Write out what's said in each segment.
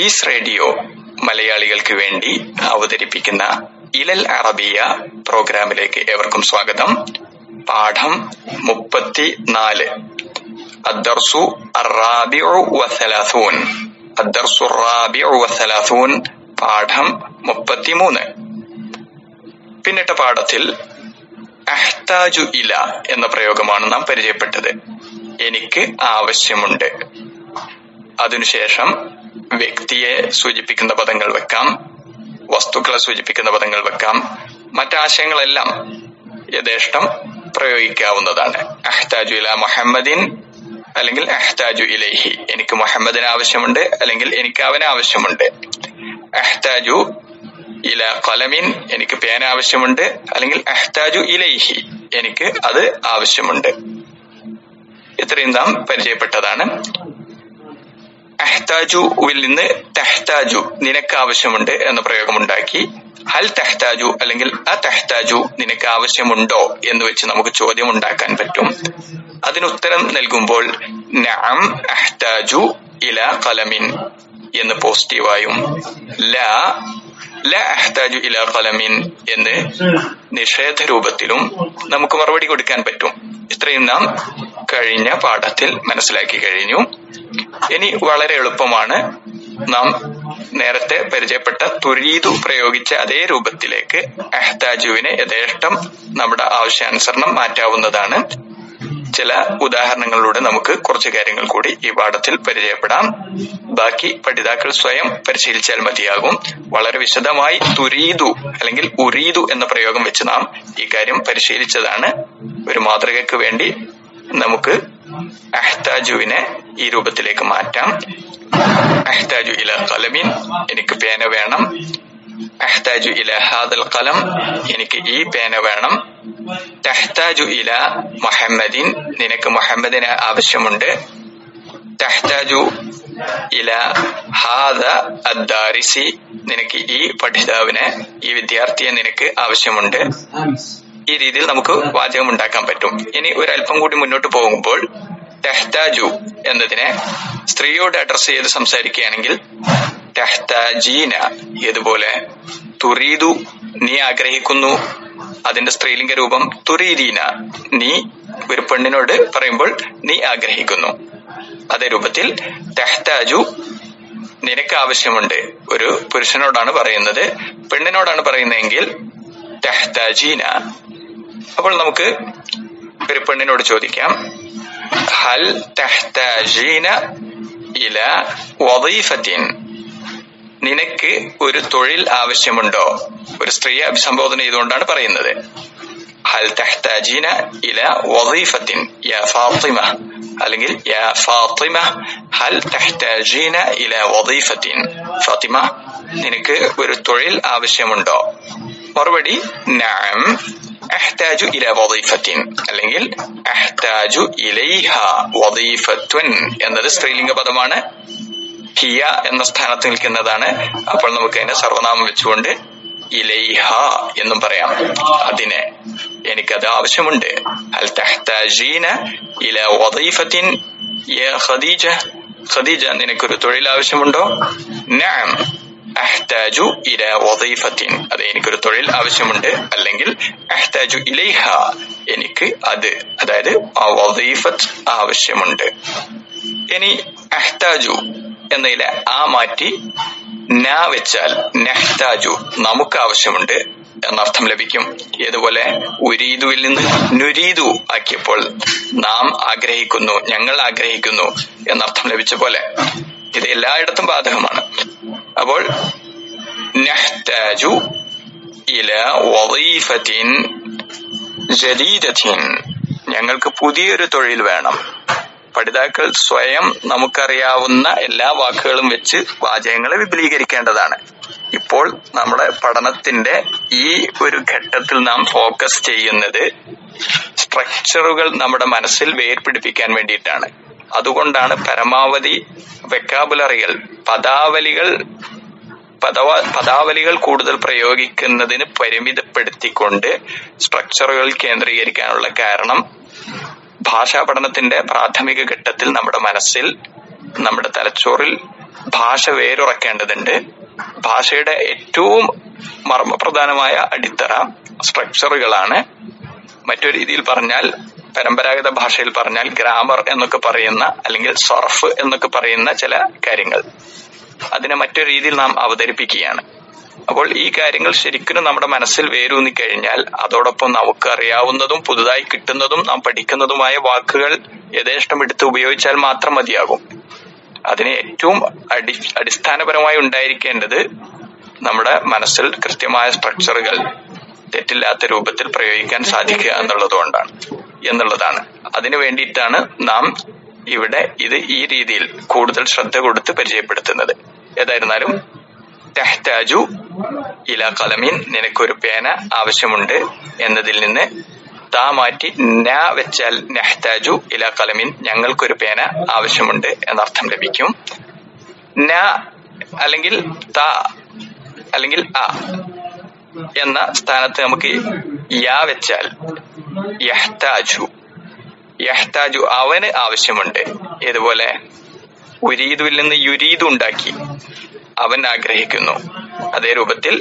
piece radio മലയാളികൾക്ക് വേണ്ടി അവതരിപ്പിക്കുന്ന ഇലൽ അറബിയ പ്രോഗ്രാമിലേക്ക് ഏവർക്കും സ്വാഗതം പാഠം മുപ്പത്തി നാല് അദ്ദർസു അറാബിഉ വസലാസൂൻ അദ്ദർസു റാബിഉ വസലാസൂൻ പാഠം മുപ്പത്തിമൂന്ന് പിന്നിട്ട പാഠത്തിൽ അഹ്താജു ഇല എന്ന പ്രയോഗമാണ് നാം പരിചയപ്പെട്ടത് എനിക്ക് ആവശ്യമുണ്ട് അതിനുശേഷം വ്യക്തിയെ സൂചിപ്പിക്കുന്ന പദങ്ങൾ വെക്കാം വസ്തുക്കളെ സൂചിപ്പിക്കുന്ന പദങ്ങൾ വെക്കാം മറ്റാശയങ്ങളെല്ലാം യഥേഷ്ടം പ്രയോഗിക്കാവുന്നതാണ് അഹ്താജു ഇല മുഹമ്മദിൻ അല്ലെങ്കിൽ അഹ്താജു ഇലൈഹി എനിക്ക് മുഹമ്മദിന് ആവശ്യമുണ്ട് അല്ലെങ്കിൽ എനിക്ക് അവന് ആവശ്യമുണ്ട് അഹ്താജു ഇല കലമിൻ എനിക്ക് പേന ആവശ്യമുണ്ട് അല്ലെങ്കിൽ അഹ്താജു ഇലൈഹി എനിക്ക് അത് ആവശ്യമുണ്ട് ഇത്രയും നാം പരിചയപ്പെട്ടതാണ് അഹ്താജുവിൽ നിന്ന് തഹ്താജു നിനക്ക് ആവശ്യമുണ്ട് എന്ന പ്രയോഗമുണ്ടാക്കി ഹൽ തഹ്താജു അല്ലെങ്കിൽ അ തഹ്താജു നിനക്ക് ആവശ്യമുണ്ടോ എന്ന് വെച്ച് നമുക്ക് ചോദ്യം ഉണ്ടാക്കാൻ പറ്റും അതിന് ഉത്തരം നൽകുമ്പോൾ നഅം അഹ്താജു ഇല കലമിൻ എന്ന് പോസിറ്റീവായും ല ല അഹ്താജു ഇല കലമിൻ എന്ന് നിഷേധ രൂപത്തിലും നമുക്ക് മറുപടി കൊടുക്കാൻ പറ്റും ഇത്രയും നാം കഴിഞ്ഞ പാഠത്തിൽ മനസ്സിലാക്കി കഴിഞ്ഞു ഇനി വളരെ എളുപ്പമാണ് നാം നേരത്തെ പരിചയപ്പെട്ട തുരീതു പ്രയോഗിച്ച അതേ രൂപത്തിലേക്ക് അഹ്താജുവിനെ യഥേഷ്ടം നമ്മുടെ ആവശ്യാനുസരണം മാറ്റാവുന്നതാണ് ചില ഉദാഹരണങ്ങളിലൂടെ നമുക്ക് കുറച്ച് കാര്യങ്ങൾ കൂടി ഈ പാഠത്തിൽ പരിചയപ്പെടാം ബാക്കി പഠിതാക്കൾ സ്വയം പരിശീലിച്ചാൽ മതിയാകും വളരെ വിശദമായി തുരീതു അല്ലെങ്കിൽ ഉരീതു എന്ന പ്രയോഗം വെച്ച് നാം ഈ കാര്യം പരിശീലിച്ചതാണ് ഒരു മാതൃകയ്ക്ക് വേണ്ടി നമുക്ക് അഹ്താജുവിനെ ഈ രൂപത്തിലേക്ക് മാറ്റാം അഹ്താജു ഇല കലമിൻ എനിക്ക് പേന വേണം അഹ്താജു ഇല ഹാദൽ കലം എനിക്ക് ഈ പേന വേണം തഹ്താജു ഇല മുഹമ്മദിൻ നിനക്ക് മുഹമ്മദിന് ആവശ്യമുണ്ട് തഹ്താജു ഇല ഹാദ അദ്ദാരിസി നിനക്ക് ഈ പഠിതാവിനെ ഈ വിദ്യാർത്ഥിയെ നിനക്ക് ആവശ്യമുണ്ട് ഈ രീതിയിൽ നമുക്ക് വാചകം ഉണ്ടാക്കാൻ പറ്റും ഇനി ഒരല്പം കൂടി മുന്നോട്ട് പോകുമ്പോൾ തെഹ്താജു എന്നതിനെ സ്ത്രീയോട് അഡ്രസ് ചെയ്ത് സംസാരിക്കുകയാണെങ്കിൽ തെഹ്താജീന ഇതുപോലെ തുറീദു നീ ആഗ്രഹിക്കുന്നു അതിന്റെ സ്ത്രീലിംഗ രൂപം തുരീദീന നീ ഒരു പെണ്ണിനോട് പറയുമ്പോൾ നീ ആഗ്രഹിക്കുന്നു അതേ രൂപത്തിൽ തെഹ്താജു നിനക്ക് ആവശ്യമുണ്ട് ഒരു പുരുഷനോടാണ് പറയുന്നത് പെണ്ണിനോടാണ് പറയുന്നതെങ്കിൽ തെഹ്താജീന അപ്പോൾ നമുക്ക് ഒരു പെണ്ണിനോട് ചോദിക്കാം ഹൽ തെഹ്താജീന ഇല വദീഫത്തിൻ നിനക്ക് ഒരു തൊഴിൽ ആവശ്യമുണ്ടോ ഒരു സ്ത്രീയെ അഭിസംബോധന ചെയ്തുകൊണ്ടാണ് പറയുന്നത് ഹൽ തെഹ്താജീന ഇല വദീഫത്തിൻ യാ ഫാത്തിമ അല്ലെങ്കിൽ യാ ഫാത്തിമ ഹൽ തെഹ്താജീന ഇല വദീഫത്തിൻ ഫാത്തിമ നിനക്ക് ഒരു തൊഴിൽ ആവശ്യമുണ്ടോ മറുപടി നഅം അഹ്താജു ഇല വദീഫത്തിൻ അല്ലെങ്കിൽ അഹ്താജു ഇലൈഹ വദീഫത്തുൻ എന്നത് സ്ത്രീലിംഗ പദമാണ് ഹിയ എന്ന സ്ഥാനത്ത് നിൽക്കുന്നതാണ് അപ്പോൾ നമുക്ക് അതിനെ സർവനാമം വെച്ചുകൊണ്ട് ഇലൈഹ എന്നും പറയാം അതിനെ എനിക്കത് ആവശ്യമുണ്ട് അൽ തഹ്താജീന ഇല വദീഫത്തിൻ യാ ഖദീജ ഖദീജ നിനക്കൊരു തൊഴിൽ ആവശ്യമുണ്ടോ നഅം അഹ്താജു ഇല വദീഫത്തിൻ അത് എനിക്കൊരു തൊഴിൽ ആവശ്യമുണ്ട് അല്ലെങ്കിൽ അഹ്താജു ഇലൈഹ എനിക്ക് അത് അതായത് ആ വദീഫത്ത് ആവശ്യമുണ്ട് ഇനി അഹ്താജു എന്നതിലെ ആ മാറ്റി ന വെച്ചാൽ നെഹ്താജു നമുക്ക് ആവശ്യമുണ്ട് എന്നർത്ഥം ലഭിക്കും ഏതുപോലെ ഉരീദുവിൽ നിന്ന് നുരീദു ആക്കിയപ്പോൾ നാം ആഗ്രഹിക്കുന്നു ഞങ്ങൾ ആഗ്രഹിക്കുന്നു എന്നർത്ഥം ലഭിച്ച പോലെ ഇത് എല്ലായിടത്തും ബാധകമാണ് അപ്പോൾ നഹ്താജു ഇല വദീഫത്തിൻ ജദീദത്തിൻ ഞങ്ങൾക്ക് പുതിയൊരു തൊഴിൽ വേണം പഠിതാക്കൾ സ്വയം നമുക്കറിയാവുന്ന എല്ലാ വാക്കുകളും വെച്ച് വാചകങ്ങളെ വിപുലീകരിക്കേണ്ടതാണ് ഇപ്പോൾ നമ്മുടെ പഠനത്തിന്റെ ഈ ഒരു ഘട്ടത്തിൽ നാം ഫോക്കസ് ചെയ്യുന്നത് സ്ട്രക്ചറുകൾ നമ്മുടെ മനസ്സിൽ വേർപിടിപ്പിക്കാൻ വേണ്ടിയിട്ടാണ് അതുകൊണ്ടാണ് പരമാവധി വെക്കാബുലറികൾ പദാവലികൾ പദവ പദാവലികൾ കൂടുതൽ പ്രയോഗിക്കുന്നതിന് പരിമിതപ്പെടുത്തിക്കൊണ്ട് സ്ട്രക്ചറുകൾ കേന്ദ്രീകരിക്കാനുള്ള കാരണം ഭാഷാ പഠനത്തിന്റെ പ്രാഥമിക ഘട്ടത്തിൽ നമ്മുടെ മനസ്സിൽ നമ്മുടെ തലച്ചോറിൽ ഭാഷ വേരുറക്കേണ്ടതുണ്ട് ഭാഷയുടെ ഏറ്റവും മർമ്മപ്രധാനമായ അടിത്തറ സ്ട്രക്ചറുകളാണ് മറ്റൊരു രീതിയിൽ പറഞ്ഞാൽ പരമ്പരാഗത ഭാഷയിൽ പറഞ്ഞാൽ ഗ്രാമർ എന്നൊക്കെ പറയുന്ന അല്ലെങ്കിൽ സർഫ് എന്നൊക്കെ പറയുന്ന ചില കാര്യങ്ങൾ അതിനെ മറ്റൊരു രീതിയിൽ നാം അവതരിപ്പിക്കുകയാണ് അപ്പോൾ ഈ കാര്യങ്ങൾ ശരിക്കും നമ്മുടെ മനസ്സിൽ വേരൂന്നി കഴിഞ്ഞാൽ അതോടൊപ്പം നമുക്ക് അറിയാവുന്നതും പുതുതായി കിട്ടുന്നതും നാം പഠിക്കുന്നതുമായ വാക്കുകൾ യഥേഷ്ടം എടുത്ത് ഉപയോഗിച്ചാൽ മാത്രം മതിയാകും അതിന് ഏറ്റവും അടി അടിസ്ഥാനപരമായി ഉണ്ടായിരിക്കേണ്ടത് നമ്മുടെ മനസ്സിൽ കൃത്യമായ സ്ട്രക്ചറുകൾ തെറ്റില്ലാത്ത രൂപത്തിൽ പ്രയോഗിക്കാൻ സാധിക്കുക എന്നുള്ളതുകൊണ്ടാണ് എന്നുള്ളതാണ് അതിനു വേണ്ടിയിട്ടാണ് നാം ഇവിടെ ഇത് ഈ രീതിയിൽ കൂടുതൽ ശ്രദ്ധ കൊടുത്ത് പരിചയപ്പെടുത്തുന്നത് ഏതായിരുന്നാലും തെഹ്താജു ഇല കലമീൻ നിനക്കൊരു പേന ആവശ്യമുണ്ട് എന്നതിൽ നിന്ന് താ മാറ്റി ന വെച്ചാൽ നെഹ്താജു ഇല കലമീൻ ഞങ്ങൾക്കൊരു പേന ആവശ്യമുണ്ട് എന്നർത്ഥം ലഭിക്കും ന അല്ലെങ്കിൽ ത അല്ലെങ്കിൽ അ എന്ന സ്ഥാനത്ത് നമുക്ക് യാ വെച്ചാൽ യഹ്താജു യഹ്താജു അവന് ആവശ്യമുണ്ട് ഇതുപോലെ ഉരീദുവിൽ നിന്ന് യുരീദു ഉണ്ടാക്കി അവൻ ആഗ്രഹിക്കുന്നു അതേ രൂപത്തിൽ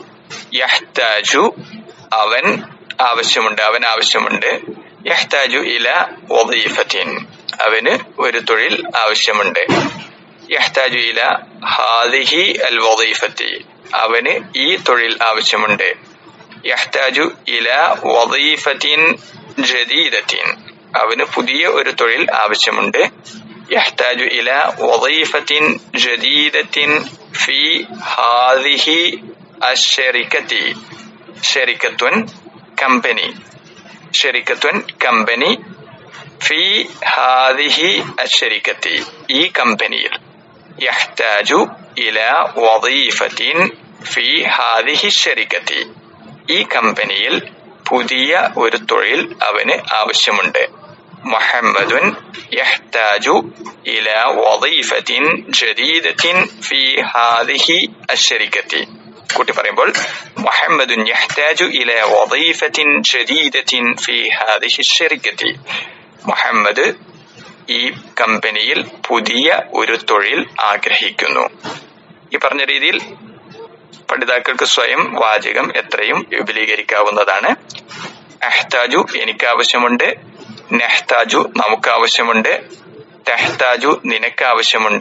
യഹ്താജു അവൻ ആവശ്യമുണ്ട് അവൻ ആവശ്യമുണ്ട് യഹ്താജു ഇല വദീഫത്തിൻ അവന് ഒരു തൊഴിൽ ആവശ്യമുണ്ട് യഹ്താജു ഇല ഹാദിഹി അൽ വദീഫത്തി അവന് ഈ തൊഴിൽ ആവശ്യമുണ്ട് യഹ്താജു ഇല വദീഫത്തിൻ ജദീദത്തിൻ അവന് പുതിയ ഒരു തൊഴിൽ ആവശ്യമുണ്ട് يحتاج إلى وظيفة جديدة في هذه الشركة شركة كمبني شركة كمبني في هذه الشركة إي كمبني يحتاج إلى وظيفة في هذه الشركة ഈ കമ്പനിയിൽ പുതിയ ഒരു തൊഴിൽ അവന് ആവശ്യമുണ്ട് മുഹമ്മദുൻ യഹ്താജു ഇല വദീഫത്തിൻ ജദീദത്തിൻ ഫി ഹാദിഹി അശ്ശരിക്കത്തി കൂട്ടി പറയുമ്പോൾ മുഹമ്മദുൻ യഹ്താജു ഇല വദീഫത്തിൻ ജദീദത്തിൻ ഫി ഹാദിഹി അശ്ശരിക്കത്തി മുഹമ്മദ് ഈ കമ്പനിയിൽ പുതിയ ഒരു തൊഴിൽ ആഗ്രഹിക്കുന്നു ഈ പറഞ്ഞ രീതിയിൽ പഠിതാക്കൾക്ക് സ്വയം വാചകം എത്രയും വിപുലീകരിക്കാവുന്നതാണ് അഹ്താജു എനിക്ക് ആവശ്യമുണ്ട് നെഹ്താജു നമുക്ക് ആവശ്യമുണ്ട് തെഹ്താജു നിനക്ക് ആവശ്യമുണ്ട്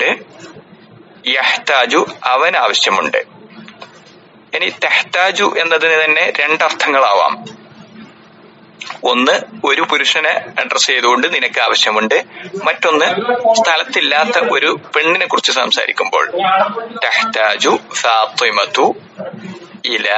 യഹ്താജു അവൻ ആവശ്യമുണ്ട് ഇനി തെഹ്താജു എന്നതിന് തന്നെ രണ്ടർത്ഥങ്ങളാവാം ഒന്ന് ഒരു പുരുഷനെ അഡ്രസ് ചെയ്തുകൊണ്ട് നിനക്ക് ആവശ്യമുണ്ട് മറ്റൊന്ന് സ്ഥലത്തില്ലാത്ത ഒരു പെണ്ണിനെ കുറിച്ച് സംസാരിക്കുമ്പോൾ തെഹ്താജു ഫാത്തിമത്തു ഇല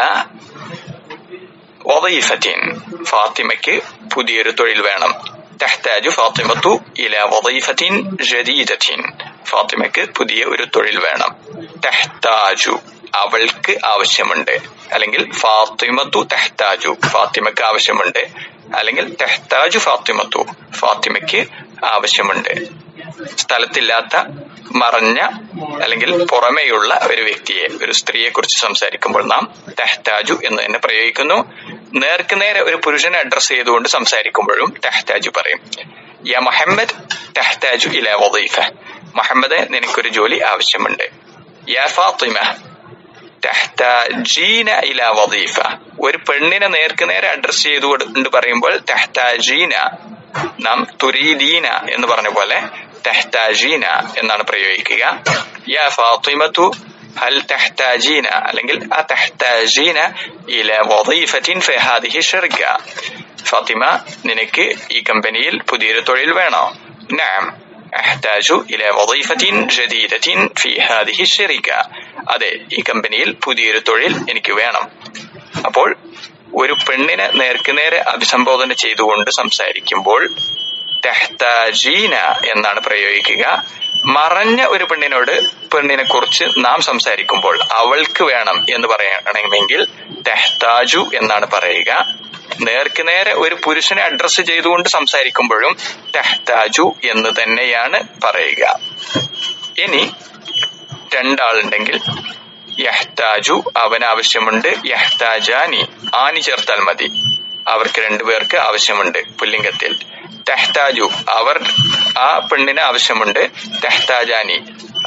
വദീഫത്തിൻ ഫാത്തിമയ്ക്ക് പുതിയൊരു തൊഴിൽ വേണം തഹ്താജു ഫാത്തിമത്തു ഇല വദീഫത്തിൻ ജദീദത്തിൻ ഫാത്തിമയ്ക്ക് പുതിയ ഒരു തൊഴിൽ വേണം തഹ്താജു അവൾക്ക് ആവശ്യമുണ്ട് അല്ലെങ്കിൽ ഫാത്തിമത്തു തെഹ്താജു ഫാത്തിമയ്ക്ക് ആവശ്യമുണ്ട് അല്ലെങ്കിൽ തെഹ്താജു ഫാത്തിമത്തു ഫാത്തിമയ്ക്ക് ആവശ്യമുണ്ട് സ്ഥലത്തില്ലാത്ത മറഞ്ഞ അല്ലെങ്കിൽ പുറമേയുള്ള ഒരു വ്യക്തിയെ ഒരു സ്ത്രീയെ കുറിച്ച് സംസാരിക്കുമ്പോൾ നാം തെഹ്താജു എന്ന് തന്നെ പ്രയോഗിക്കുന്നു നേർക്ക് നേരെ ഒരു പുരുഷനെ അഡ്രസ് ചെയ്തുകൊണ്ട് സംസാരിക്കുമ്പോഴും തെഹ്താജു പറയും യ മുഹമ്മദ് തെഹ്താജു ഇല വദീഫ മുഹമ്മദ് നിനക്കൊരു ജോലി ആവശ്യമുണ്ട് യാ ഫാത്തിമ തെഹ്താജീന ഇല വദീഫ ഒരു പെണ്ണിനെ നേർക്ക് നേരെ അഡ്രസ് ചെയ്തുകൊണ്ട് പറയുമ്പോൾ തെഹ്താജീന നാം തുരീദീന എന്ന് പറഞ്ഞ പോലെ തെഹ്താജീന എന്നാണ് പ്രയോഗിക്കുക യാ ഫാത്തിമത്തു هل تحتاجين അല്ലെങ്കിൽ أتحتاجين إلى وظيفة في هذه الشركة ഫാത്തിമ നിനക്ക് ഈ കമ്പനിയിൽ പുതിയൊരു തൊഴിൽ വേണോ نعم أحتاج إلى وظيفة جديدة في هذه الشركة അതെ ഈ കമ്പനിയിൽ പുതിയൊരു തൊഴിൽ എനിക്ക് വേണം അപ്പോൾ ഒരു പെണ്ണിനെ നേർക്കുനേരെ അഭിസംബോധന ചെയ്തുകൊണ്ട് സംസാരിക്കുമ്പോൾ തെഹ്താജീന എന്നാണ് പ്രയോഗിക്കുക മറഞ്ഞ ഒരു പെണ്ണിനോട് പെണ്ണിനെ കുറിച്ച് നാം സംസാരിക്കുമ്പോൾ അവൾക്ക് വേണം എന്ന് പറയണമെങ്കിൽ തെഹ്താജു എന്നാണ് പറയുക നേർക്ക് നേരെ ഒരു പുരുഷനെ അഡ്രസ് ചെയ്തുകൊണ്ട് സംസാരിക്കുമ്പോഴും തെഹ്താജു എന്ന് തന്നെയാണ് പറയുക ഇനി രണ്ടാളുണ്ടെങ്കിൽ യഹ്താജു അവൻ ആവശ്യമുണ്ട് യഹ്താജാനി ആനി ചേർത്താൽ മതി അവർക്ക് രണ്ടുപേർക്ക് ആവശ്യമുണ്ട് പുല്ലിംഗത്തിൽ തെഹ്താജു അവർ ആ പെണ്ണിന് ആവശ്യമുണ്ട് തെഹ്താജാനി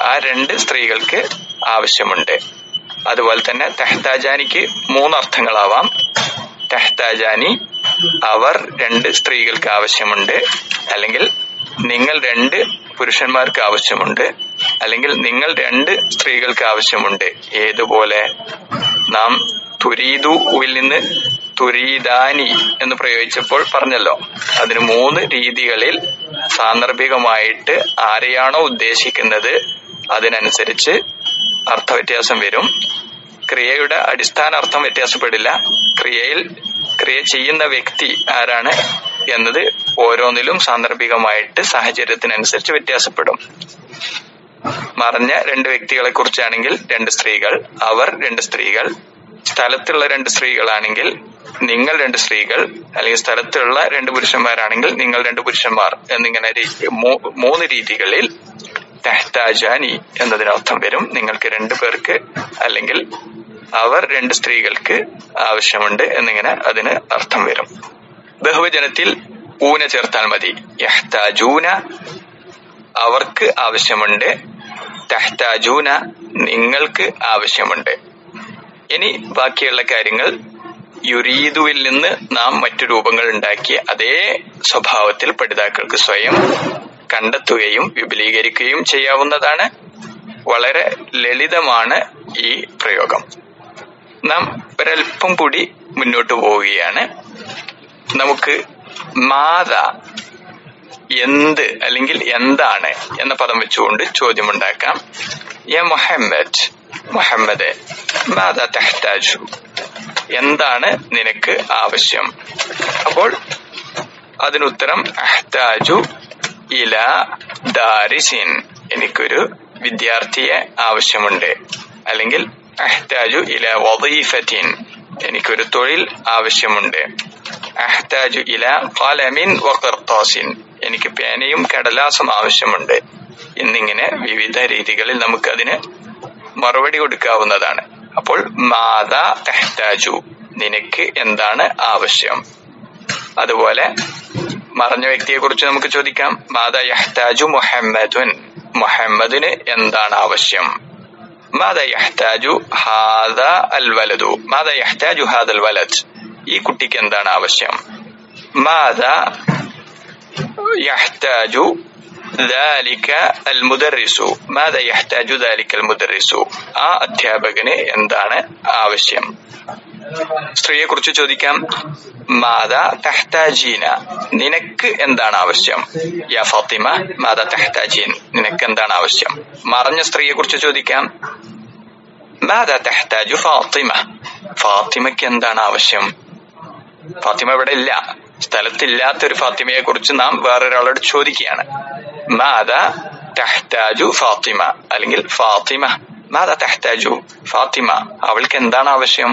ആ രണ്ട് സ്ത്രീകൾക്ക് ആവശ്യമുണ്ട് അതുപോലെ തന്നെ തെഹ്താജാനിക്ക് മൂന്നർത്ഥങ്ങളാവാം തെഹ്താജാനി അവർ രണ്ട് സ്ത്രീകൾക്ക് ആവശ്യമുണ്ട് അല്ലെങ്കിൽ നിങ്ങൾ രണ്ട് പുരുഷന്മാർക്ക് ആവശ്യമുണ്ട് അല്ലെങ്കിൽ നിങ്ങൾ രണ്ട് സ്ത്രീകൾക്ക് ആവശ്യമുണ്ട് ഏതുപോലെ നാം തുരീദുവിൽ നിന്ന് തുരീദാനി എന്ന് പ്രയോഗിച്ചപ്പോൾ പറഞ്ഞല്ലോ അതിന് മൂന്ന് രീതികളിൽ സാന്ദർഭികമായിട്ട് ആരെയാണോ ഉദ്ദേശിക്കുന്നത് അതിനനുസരിച്ച് അർത്ഥവ്യത്യാസം വരും ക്രിയയുടെ അടിസ്ഥാന അർത്ഥം വ്യത്യാസപ്പെടില്ല ക്രിയയിൽ ക്രിയ ചെയ്യുന്ന വ്യക്തി ആരാണ് എന്നത് ഓരോന്നിലും സാന്ദർഭികമായിട്ട് സാഹചര്യത്തിനനുസരിച്ച് വ്യത്യാസപ്പെടും മറഞ്ഞ രണ്ട് വ്യക്തികളെ കുറിച്ചാണെങ്കിൽ രണ്ട് സ്ത്രീകൾ അവർ രണ്ട് സ്ത്രീകൾ സ്ഥലത്തുള്ള രണ്ട് സ്ത്രീകളാണെങ്കിൽ നിങ്ങൾ രണ്ട് സ്ത്രീകൾ അല്ലെങ്കിൽ സ്ഥലത്തുള്ള രണ്ട് പുരുഷന്മാരാണെങ്കിൽ നിങ്ങൾ രണ്ട് പുരുഷന്മാർ എന്നിങ്ങനെ രീ- മൂ- മൂന്ന് രീതികളിൽ തെഹ്താജാനി എന്നതിനർത്ഥം വരും നിങ്ങൾക്ക് രണ്ടു പേർക്ക് അല്ലെങ്കിൽ അവർ രണ്ട് സ്ത്രീകൾക്ക് ആവശ്യമുണ്ട് എന്നിങ്ങനെ അതിന് അർത്ഥം വരും ബഹുവചനത്തിൽ ഊന ചേർത്താൽ മതി യഹ്താജൂന അവർക്ക് ആവശ്യമുണ്ട് തഹ്താജൂന നിങ്ങൾക്ക് ആവശ്യമുണ്ട് ഇനി ബാക്കിയുള്ള കാര്യങ്ങൾ യുരീദുവിൽ നിന്ന് നാം മറ്റു രൂപങ്ങൾ ഉണ്ടാക്കിയ അതേ സ്വഭാവത്തിൽ പഠിതാക്കൾക്ക് സ്വയം കണ്ടെത്തുകയും വിപുലീകരിക്കുകയും ചെയ്യാവുന്നതാണ് വളരെ ലളിതമാണ് ഈ പ്രയോഗം നാം ഒരൽപ്പം കൂടി മുന്നോട്ട് പോവുകയാണ് നമുക്ക് മാത എന്ത് അല്ലെങ്കിൽ എന്താണ് എന്ന പദം വെച്ചുകൊണ്ട് ചോദ്യമുണ്ടാക്കാം യ മുഹമ്മദ് മുഹമ്മദ് മാത തെഹ്താജു എന്താണ് നിനക്ക് ആവശ്യം അപ്പോൾ അതിനുത്തരം അഹ്താജു ഇല ദാരിസിൻ എനിക്കൊരു വിദ്യാർത്ഥിയെ ആവശ്യമുണ്ട് അല്ലെങ്കിൽ അഹ്താജു ഇല വദീഫത്തിൻ എനിക്കൊരു തൊഴിൽ ആവശ്യമുണ്ട് അഹ്താജു ഇല ഖലമിൻ വഖർത്താസിൻ എനിക്ക് പേനയും കടലാസും ആവശ്യമുണ്ട് എന്നിങ്ങനെ വിവിധ രീതികളിൽ നമുക്കതിന് മറുപടി കൊടുക്കാവുന്നതാണ് അപ്പോൾ മാതാ തെഹ്താജു നിനക്ക് എന്താണ് ആവശ്യം അതുപോലെ മറഞ്ഞ വ്യക്തിയെ കുറിച്ച് നമുക്ക് ചോദിക്കാം മാതാ യഹ്താജു മുഹമ്മദുൻ മുഹമ്മദിന് എന്താണ് ആവശ്യം മാതാ യഹ്താജു ഹാദ അൽ വലദു മാതാ യഹ്താജു ഹാദൽ വലദ് ഈ കുട്ടിക്ക് എന്താണ് ആവശ്യം മാതാ യഹ്താജു ذلك المدرس ماذا يحتاج ذلك المدرس ആ അധ്യാപകന് എന്താണ് ആവശ്യം സ്ത്രീയെ കുറിച്ച് ചോദിക്കാം മാതാ തെഹ്താജീന നിനക്ക് എന്താണ് ആവശ്യം യാ ഫാത്തിമ മാതാ തെഹ്താജീൻ നിനക്ക് എന്താണ് ആവശ്യം മറഞ്ഞ സ്ത്രീയെ കുറിച്ച് ചോദിക്കാം മാതാ തെഹ്താജു ഫാത്തിമ ഫാത്തിമയ്ക്ക് എന്താണ് ആവശ്യം ഫാത്തിമ ഇവിടെ ഇല്ല സ്ഥലത്തില്ലാത്തൊരു ഫാത്തിമയെ കുറിച്ച് നാം വേറൊരാളോട് ചോദിക്കുകയാണ് മാതാ തെഹ്താജു ഫാത്തിമ അല്ലെങ്കിൽ ഫാത്തിമ മാതാ തെഹ്താജു ഫാത്തിമ അവൾക്ക് എന്താണ് ആവശ്യം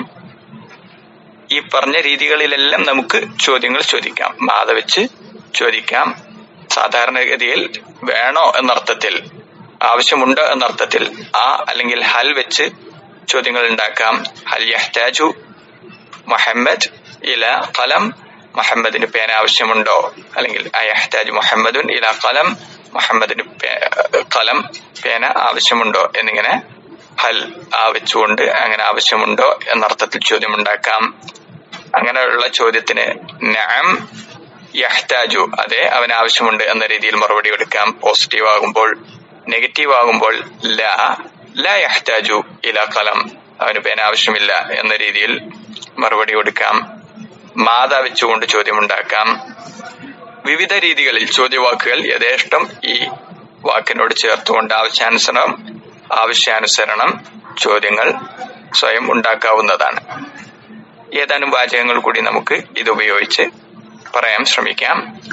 ഈ പറഞ്ഞ രീതികളിലെല്ലാം നമുക്ക് ചോദ്യങ്ങൾ ചോദിക്കാം മാത വെച്ച് ചോദിക്കാം സാധാരണഗതിയിൽ വേണോ എന്നർത്ഥത്തിൽ ആവശ്യമുണ്ടോ എന്നർത്ഥത്തിൽ ആ അല്ലെങ്കിൽ ഹൽ വെച്ച് ചോദ്യങ്ങൾ ഉണ്ടാക്കാം ഹൽ യഹ്താജു മുഹമ്മദ് ഇല കലം മുഹമ്മദിന് പേന ആവശ്യമുണ്ടോ അല്ലെങ്കിൽ അയഹ്താജ് മുഹമ്മദുൻ ഇല കലം മുഹമ്മദിന് കലം പേന ആവശ്യമുണ്ടോ എന്നിങ്ങനെ ഹൽ ആ വെച്ചുകൊണ്ട് അങ്ങനെ ആവശ്യമുണ്ടോ എന്നർത്ഥത്തിൽ ചോദ്യമുണ്ടാക്കാം അങ്ങനെയുള്ള ചോദ്യത്തിന് നഅം യഹ്താജു അതെ അവന് ആവശ്യമുണ്ട് എന്ന രീതിയിൽ മറുപടി കൊടുക്കാം പോസിറ്റീവ് ആകുമ്പോൾ നെഗറ്റീവ് ആകുമ്പോൾ ല ല യഹ്താജു ഇല കലം അവന് പേന ആവശ്യമില്ല എന്ന രീതിയിൽ മറുപടി കൊടുക്കാം മാത വെച്ചുകൊണ്ട് ചോദ്യമുണ്ടാക്കാം വിവിധ രീതികളിൽ ചോദ്യവാക്കുകൾ യഥേഷ്ടം ഈ വാക്കിനോട് ചേർത്തുകൊണ്ട് ആവശ്യാനുസരണം ആവശ്യാനുസരണം ചോദ്യങ്ങൾ സ്വയം ഉണ്ടാക്കാവുന്നതാണ് ഏതാനും വാചകങ്ങൾ കൂടി നമുക്ക് ഇത് ഉപയോഗിച്ച് പറയാൻ ശ്രമിക്കാം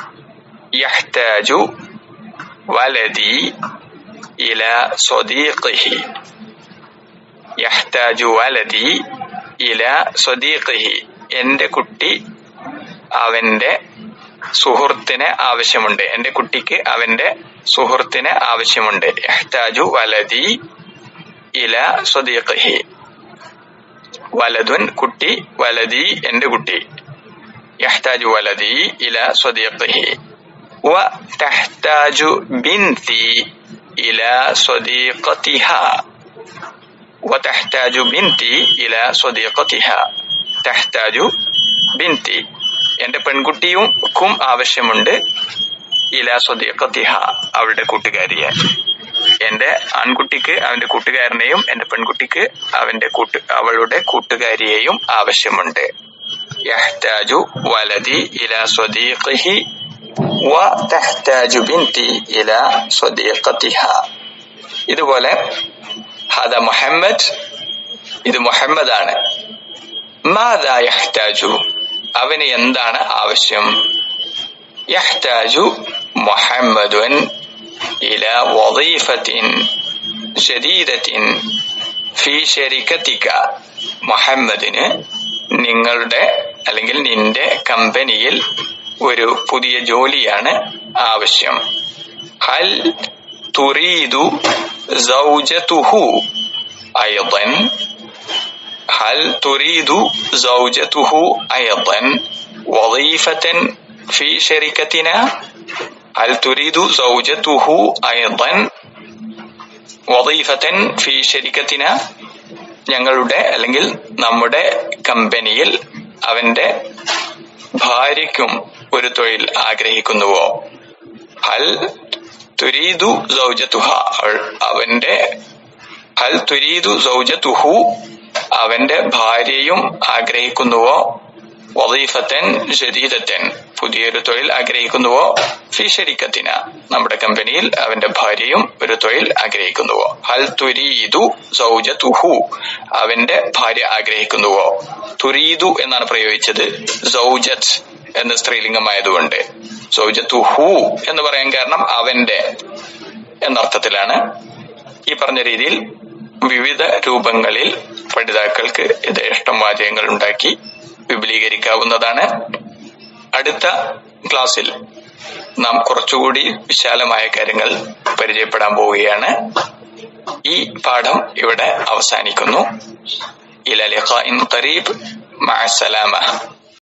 യഹ്താജു വലതി ഇല സ്വദീഖിഹി യഹ്താജു വലതി ഇല സ്വദീഖിഹി എന്റെ കുട്ടി അവന്റെ സുഹൃത്തിന് ആവശ്യമുണ്ട് എന്റെ കുട്ടിക്ക് അവന്റെ സുഹൃത്തിന് ആവശ്യമുണ്ട് യഹ്താജു വലതി ഇല സ്വദീഖിഹി വലതുൻ കുട്ടി വലതി എന്റെ കുട്ടി യഹ്താജു വലതി ഇല സ്വദീഖിഹി വ തഹ്താജു ബിൻതി إلى صديقتها وتحتاج بنتي إلى صديقتها تحتاج بنتي എന്റെ പെൺകുട്ടിയും ആവശ്യമുണ്ട് ഇല സ്വദീഖത്തിഹ അവളുടെ കൂട്ടുകാരിയെ എന്റെ ആൺകുട്ടിക്ക് അവന്റെ കൂട്ടുകാരനെയും എന്റെ പെൺകുട്ടിക്ക് അവന്റെ കൂട്ട് അവളുടെ കൂട്ടുകാരിയെയും ആവശ്യമുണ്ട് യഹ്താജു വലതി ഇല സ്വദീഖിഹി وتحتاج بنتي إلى صديقتها ഇതുപോലെ ഹദ മുഹമ്മദ് ഇത് മുഹമ്മദ് ആണ് മാതാ യഹ്താജു അവന് എന്താണ് ആവശ്യം യഹ്താജു മുഹമ്മദുൻ ഇല വദീഫത്തിൻ ശരീരത്തിൻ ഫി ശരിക്കത്തിക്ക മുഹമ്മദിന് നിങ്ങളുടെ അല്ലെങ്കിൽ നിന്റെ കമ്പനിയിൽ ഒരു പുതിയ ജോലിയാണ് ആവശ്യം ഹൽ തുറീദു സൗജതുഹു അയ്ضൻ هل تريد زوجته أيضا وظيفة في شركتنا هل تريد زوجته أيضا وظيفة في شركتنا ഞങ്ങളുടെ അല്ലെങ്കിൽ നമ്മുടെ കമ്പനിയിൽ അവന്റെ ഭാര്യയ്ക്കും ഒരു തൊഴിൽ ആഗ്രഹിക്കുന്നുവോ ഹൽ തുരീദു സൗജതുഹ അവന്റെ ഹൽ തുരീദു സൗജതുഹു അവന്റെ ഭാര്യയും ആഗ്രഹിക്കുന്നുവോ വദീഫത്തൻ ജദീദത്തൻ പുതിയൊരു തൊഴിൽ ആഗ്രഹിക്കുന്നുവോ ഫിഷരിക്കത്തിന നമ്മുടെ കമ്പനിയിൽ അവന്റെ ഭാര്യയും ഒരു തൊഴിൽ ആഗ്രഹിക്കുന്നുവോ ഹൽ തുരീദു സൗജതുഹു അവന്റെ ഭാര്യ ആഗ്രഹിക്കുന്നുവോ തുരീദു എന്നാണ് പ്രയോഗിച്ചത് സൗജത്ത് എന്ന സ്ത്രീലിംഗമായതുകൊണ്ട് സൗജത്തുഹു എന്ന് പറയാൻ കാരണം അവന്റെ എന്നർത്ഥത്തിലാണ് ഈ പറഞ്ഞ രീതിയിൽ വിവിധ രൂപങ്ങളിൽ പഠിതാക്കൾക്ക് യഥേഷ്ടം വാചകങ്ങൾ ഉണ്ടാക്കി വിപുലീകരിക്കാവുന്നതാണ് അടുത്ത ക്ലാസ്സിൽ നാം കുറച്ചുകൂടി വിശാലമായ കാര്യങ്ങൾ പരിചയപ്പെടാൻ പോവുകയാണ് ഈ പാഠം ഇവിടെ അവസാനിക്കുന്നു ഇല ലിഖാഇൻ ഖരീബ് മഅ സലാമ